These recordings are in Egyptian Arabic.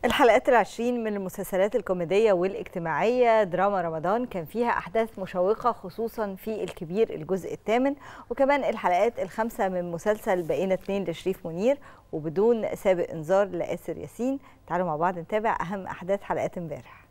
الحلقات العشرين من المسلسلات الكوميدية والاجتماعية دراما رمضان كان فيها أحداث مشوقة خصوصا في الكبير الجزء الثامن وكمان الحلقات الخمسة من مسلسل بقينا اتنين لشريف منير وبدون سابق إنذار لآسر ياسين تعالوا مع بعض نتابع أهم أحداث حلقات امبارح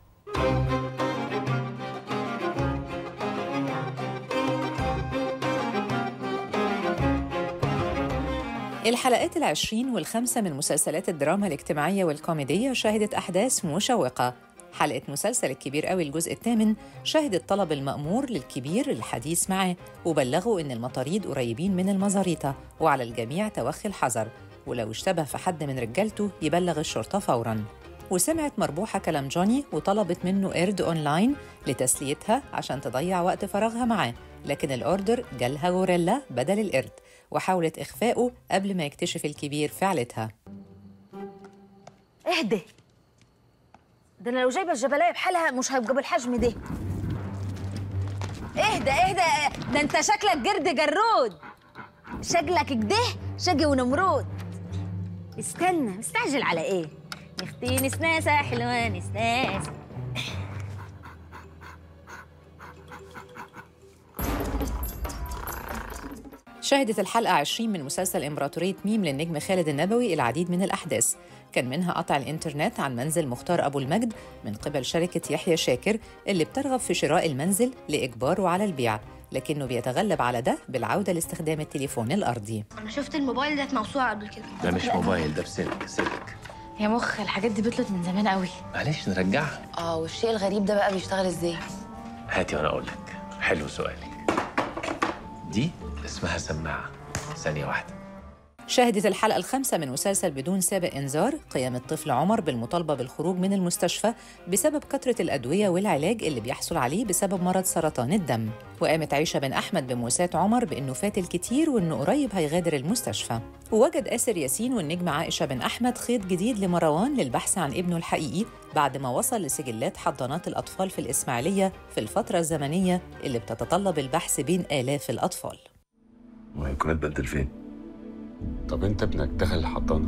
الحلقات العشرين والخمسة من مسلسلات الدراما الاجتماعية والكوميدية شهدت أحداث مشوقة حلقة مسلسل الكبير قوي الجزء الثامن شهدت طلب المأمور للكبير الحديث معاه وبلغوا إن المطاريد قريبين من المزاريطة وعلى الجميع توخي الحذر ولو اشتبه في حد من رجالته يبلغ الشرطة فوراً وسمعت مربوحة كلام جوني وطلبت منه قرد أونلاين لتسليتها عشان تضيع وقت فراغها معاه لكن الأوردر جالها غوريلا بدل القرد وحاولت إخفائه قبل ما يكتشف الكبير فعلتها اهدى ده انا لو جايبه الجبلايه بحالها مش هيبقى بالحجم ده اهدى اهدى ده انت شكلك جرد جرود شكلك كده شقي ونمرود استنى مستعجل على ايه يا اختي نسناسه حلوه نسناسه شهدت الحلقة 20 من مسلسل إمبراطورية ميم للنجم خالد النبوي العديد من الأحداث كان منها قطع الإنترنت عن منزل مختار أبو المجد من قبل شركة يحيى شاكر اللي بترغب في شراء المنزل لإجباره على البيع لكنه بيتغلب على ده بالعودة لاستخدام التليفون الأرضي انا شفت الموبايل ده موسوعه قبل كده ده مش موبايل ده بسلك سلك يا مخ الحاجات دي بطلت من زمان قوي معلش نرجعها اه والشيء الغريب ده بقى بيشتغل ازاي هاتي وانا اقول لك حلو سؤالك دي اسمها سماعه ثانيه واحده شهدت الحلقة الخامسة من مسلسل بدون سابق إنذار قيام الطفل عمر بالمطالبة بالخروج من المستشفى بسبب كثرة الأدوية والعلاج اللي بيحصل عليه بسبب مرض سرطان الدم وقامت عيشة بن أحمد بمواساة عمر بأنه فات الكتير وأنه قريب هيغادر المستشفى ووجد آسر ياسين والنجم عائشة بن أحمد خيط جديد لمروان للبحث عن ابنه الحقيقي بعد ما وصل لسجلات حضانات الأطفال في الإسماعيلية في الفترة الزمنية اللي بتتطلب البحث بين آلاف الأطفال وهيكون اتبدل فين؟ طب انت ابنك دخل الحضانه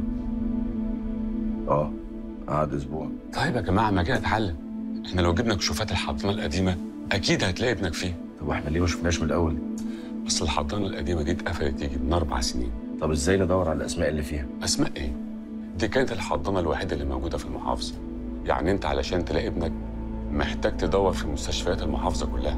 اه قعد اسبوع طيب يا جماعه ما كده اتحل احنا لو جبنا كشوفات الحضانه القديمه اكيد هتلاقي ابنك فيه طب واحنا ليه ما شفناش من الاول؟ بس الحضانه القديمه دي اتقفلت يجي من اربع سنين طب ازاي ندور على الاسماء اللي فيها؟ اسماء ايه دي كانت الحضانه الوحيده اللي موجوده في المحافظه يعني انت علشان تلاقي ابنك محتاج تدور في مستشفيات المحافظه كلها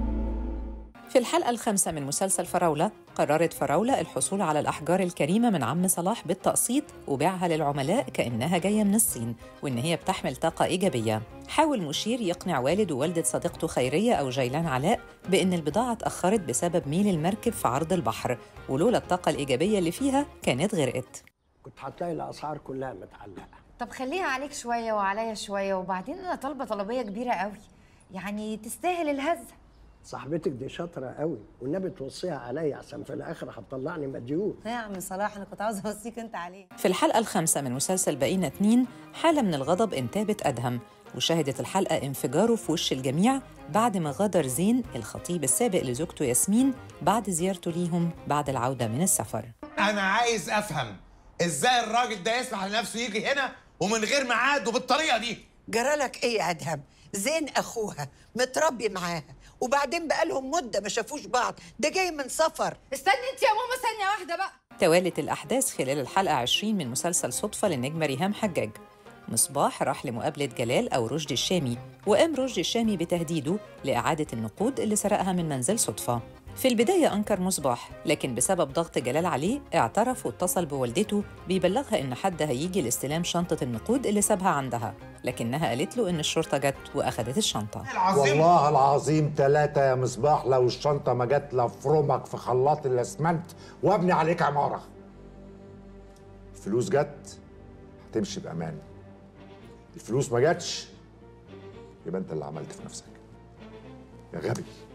في الحلقة الخامسة من مسلسل فراولة قررت فراولة الحصول على الأحجار الكريمة من عم صلاح بالتقسيط وبيعها للعملاء كأنها جاية من الصين وإن هي بتحمل طاقة إيجابية حاول مشير يقنع والد ووالدة صديقته خيرية أو جيلان علاء بإن البضاعة اتأخرت بسبب ميل المركب في عرض البحر ولولا الطاقة الإيجابية اللي فيها كانت غرقت كنت هتلاقي الاسعار كلها متعلقه طب خليها عليك شوية وعليا شوية وبعدين أنا طالبة طلبية كبيرة قوي يعني تستاهل الهزة صاحبتك دي شاطره قوي والنبي توصيها عليا عشان في الاخر هتطلعني مديون يا عم صلاح أنا كنت عاوزة أوصيك أنت عليه في الحلقة الخامسة من مسلسل بقينا اتنين حالة من الغضب انتابت أدهم وشهدت الحلقة انفجاره في وش الجميع بعد ما غادر زين الخطيب السابق لزوجته ياسمين بعد زيارته ليهم بعد العودة من السفر انا عايز افهم ازاي الراجل ده يسمح لنفسه يجي هنا ومن غير ميعاد وبالطريقه دي جرالك ايه يا ادهم زين اخوها متربي معاها وبعدين بقالهم مده ما شافوش بعض ده جاي من سفر استني أنت يا ماما ثانية واحدة بقى توالت الأحداث خلال الحلقة 20 من مسلسل صدفة للنجمة ريهام حجاج مصباح راح لمقابلة جلال أو رشدي الشامي وقام رشدي الشامي بتهديده لإعادة النقود اللي سرقها من منزل صدفة في البداية أنكر مصباح لكن بسبب ضغط جلال عليه اعترف واتصل بوالدته بيبلغها إن حد هيجي لاستلام شنطة النقود اللي سابها عندها لكنها قالت له إن الشرطة جت وأخدت الشنطة والله العظيم ثلاثة يا مصباح لو الشنطة ما جت لفرمك في خلاط الأسمنت وابني عليك عمارة الفلوس جت هتمشي بأمان الفلوس ما جاتش يبقى أنت اللي عملت في نفسك يا غبي